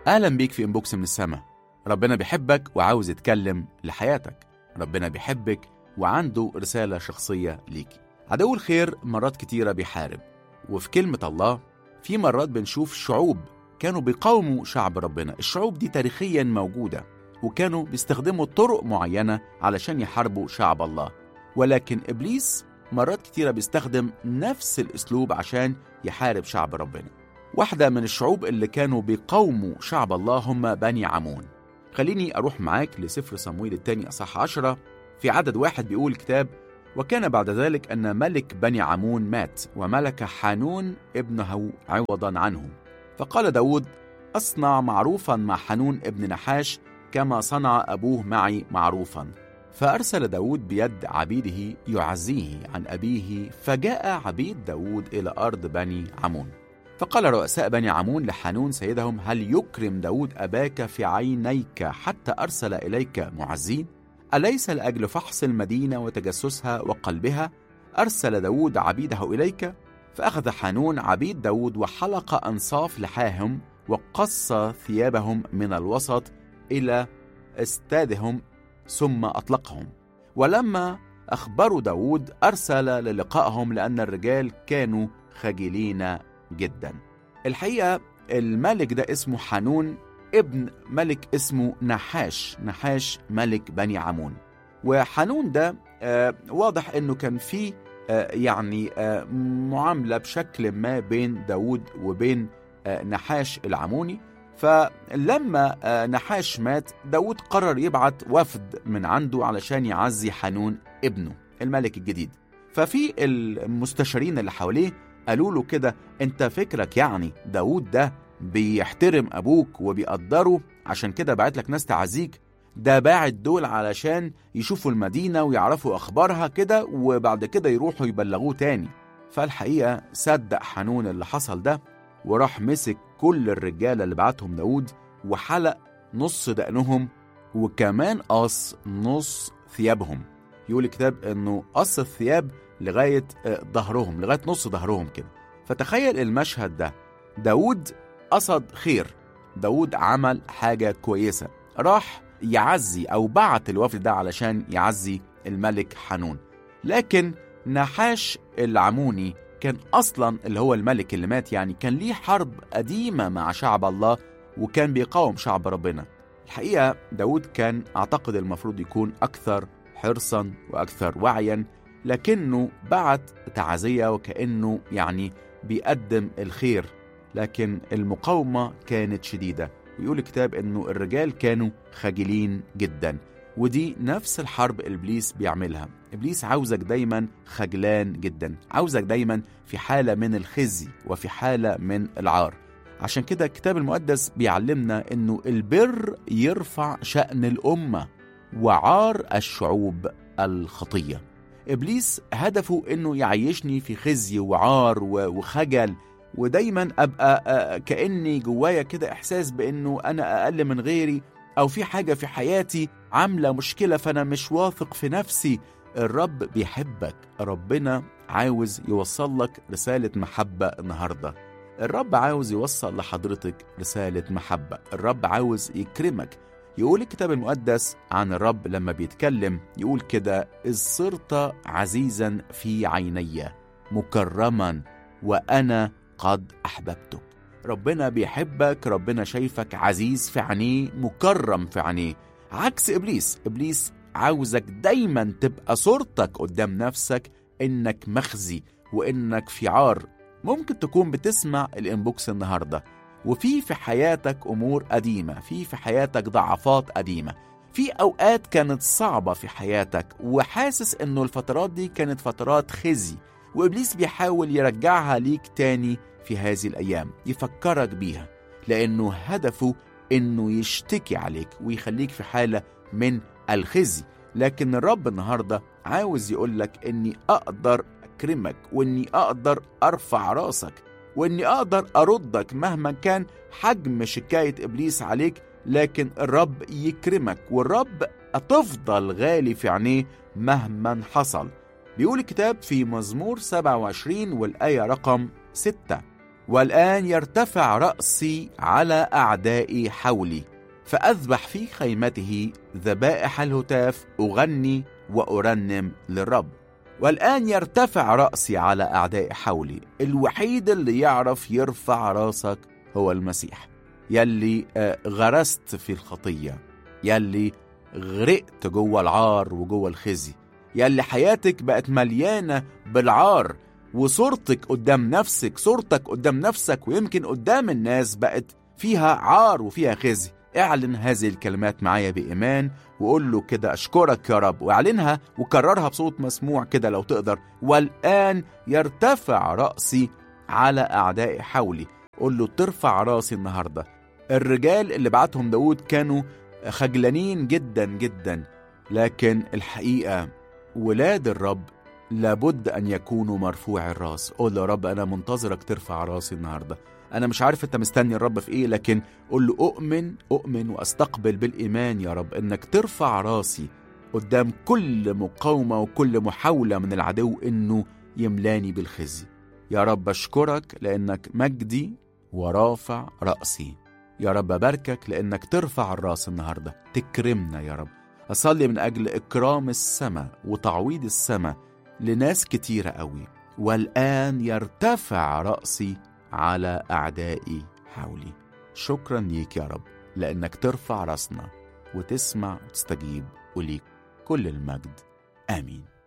أهلا بيك في إنبوكس من السما ربنا بيحبك وعاوز يتكلم لحياتك ربنا بيحبك وعنده رسالة شخصية ليك عدو الخير مرات كتيرة بيحارب وفي كلمة الله في مرات بنشوف شعوب كانوا بيقاوموا شعب ربنا الشعوب دي تاريخيا موجودة وكانوا بيستخدموا طرق معينة علشان يحاربوا شعب الله ولكن إبليس مرات كتيرة بيستخدم نفس الأسلوب عشان يحارب شعب ربنا واحدة من الشعوب اللي كانوا بيقاوموا شعب الله هم بني عمون خليني أروح معاك لسفر صمويل الثاني أصح عشرة في عدد واحد بيقول الكتاب وكان بعد ذلك أن ملك بني عمون مات وملك حانون ابنه عوضا عنه فقال داود أصنع معروفا مع حانون ابن نحاش كما صنع أبوه معي معروفا فأرسل داود بيد عبيده يعزيه عن أبيه فجاء عبيد داود إلى أرض بني عمون فقال رؤساء بني عمون لحانون سيدهم هل يكرم داود أباك في عينيك حتى أرسل إليك معزين؟ أليس لأجل فحص المدينة وتجسسها وقلبها أرسل داود عبيده إليك؟ فأخذ حانون عبيد داود وحلق أنصاف لحاهم وقص ثيابهم من الوسط إلى استادهم ثم أطلقهم ولما أخبروا داود أرسل للقائهم لأن الرجال كانوا خجلين جدا الحقيقة الملك ده اسمه حانون ابن ملك اسمه نحاش نحاش ملك بني عمون وحانون ده آه واضح انه كان في آه يعني آه معاملة بشكل ما بين داود وبين آه نحاش العموني فلما آه نحاش مات داود قرر يبعت وفد من عنده علشان يعزي حانون ابنه الملك الجديد ففي المستشارين اللي حواليه قالوا له كده انت فكرك يعني داود ده بيحترم ابوك وبيقدره عشان كده بعت لك ناس تعزيك ده باعت دول علشان يشوفوا المدينة ويعرفوا أخبارها كده وبعد كده يروحوا يبلغوه تاني فالحقيقة صدق حنون اللي حصل ده وراح مسك كل الرجالة اللي بعتهم داود وحلق نص دقنهم وكمان قص نص ثيابهم يقول الكتاب انه قص الثياب لغاية ظهرهم لغاية نص ظهرهم كده فتخيل المشهد ده داود قصد خير داود عمل حاجة كويسة راح يعزي أو بعت الوفد ده علشان يعزي الملك حنون لكن نحاش العموني كان أصلا اللي هو الملك اللي مات يعني كان ليه حرب قديمة مع شعب الله وكان بيقاوم شعب ربنا الحقيقة داود كان أعتقد المفروض يكون أكثر حرصا وأكثر وعيا لكنه بعت تعزية وكأنه يعني بيقدم الخير لكن المقاومة كانت شديدة ويقول الكتاب انه الرجال كانوا خجلين جدا ودي نفس الحرب ابليس بيعملها ابليس عاوزك دايما خجلان جدا عاوزك دايما في حالة من الخزي وفي حالة من العار عشان كده الكتاب المقدس بيعلمنا انه البر يرفع شأن الأمة وعار الشعوب الخطية ابليس هدفه انه يعيشني في خزي وعار وخجل ودايما ابقى كاني جوايا كده احساس بانه انا اقل من غيري او في حاجه في حياتي عامله مشكله فانا مش واثق في نفسي الرب بيحبك ربنا عاوز يوصل لك رساله محبه النهارده الرب عاوز يوصل لحضرتك رساله محبه الرب عاوز يكرمك يقول الكتاب المقدس عن الرب لما بيتكلم يقول كده إذ صرت عزيزا في عيني مكرما وأنا قد أحببتك ربنا بيحبك ربنا شايفك عزيز في عينيه مكرم في عينيه عكس إبليس إبليس عاوزك دايما تبقى صورتك قدام نفسك إنك مخزي وإنك في عار ممكن تكون بتسمع الإنبوكس النهاردة وفي في حياتك أمور قديمة في في حياتك ضعفات قديمة في أوقات كانت صعبة في حياتك وحاسس إنه الفترات دي كانت فترات خزي وإبليس بيحاول يرجعها ليك تاني في هذه الأيام يفكرك بيها لأنه هدفه إنه يشتكي عليك ويخليك في حالة من الخزي لكن الرب النهاردة عاوز يقولك إني أقدر أكرمك وإني أقدر أرفع راسك وإني أقدر أردك مهما كان حجم شكاية إبليس عليك لكن الرب يكرمك والرب تفضل غالي في عينيه مهما حصل بيقول الكتاب في مزمور 27 والآية رقم 6 والآن يرتفع رأسي على أعدائي حولي فأذبح في خيمته ذبائح الهتاف أغني وأرنم للرب والآن يرتفع رأسي على أعدائي حولي الوحيد اللي يعرف يرفع راسك هو المسيح يلي غرست في الخطية يلي غرقت جوه العار وجوه الخزي يلي حياتك بقت مليانة بالعار وصورتك قدام نفسك صورتك قدام نفسك ويمكن قدام الناس بقت فيها عار وفيها خزي اعلن هذه الكلمات معايا بإيمان وقول له كده أشكرك يا رب واعلنها وكررها بصوت مسموع كده لو تقدر والآن يرتفع رأسي على أعدائي حولي قول له ترفع راسي النهاردة الرجال اللي بعتهم داود كانوا خجلانين جدا جدا لكن الحقيقة ولاد الرب لابد أن يكونوا مرفوع الراس قول له يا رب أنا منتظرك ترفع راسي النهاردة أنا مش عارف أنت مستني الرب في إيه لكن قول له أؤمن أؤمن وأستقبل بالإيمان يا رب إنك ترفع راسي قدام كل مقاومة وكل محاولة من العدو إنه يملاني بالخزي يا رب أشكرك لأنك مجدي ورافع رأسي يا رب أباركك لأنك ترفع الراس النهاردة تكرمنا يا رب أصلي من أجل إكرام السماء وتعويض السماء لناس كتيرة قوي والآن يرتفع رأسي على أعدائي حولي شكرا ليك يا رب لأنك ترفع رأسنا وتسمع وتستجيب وليك كل المجد آمين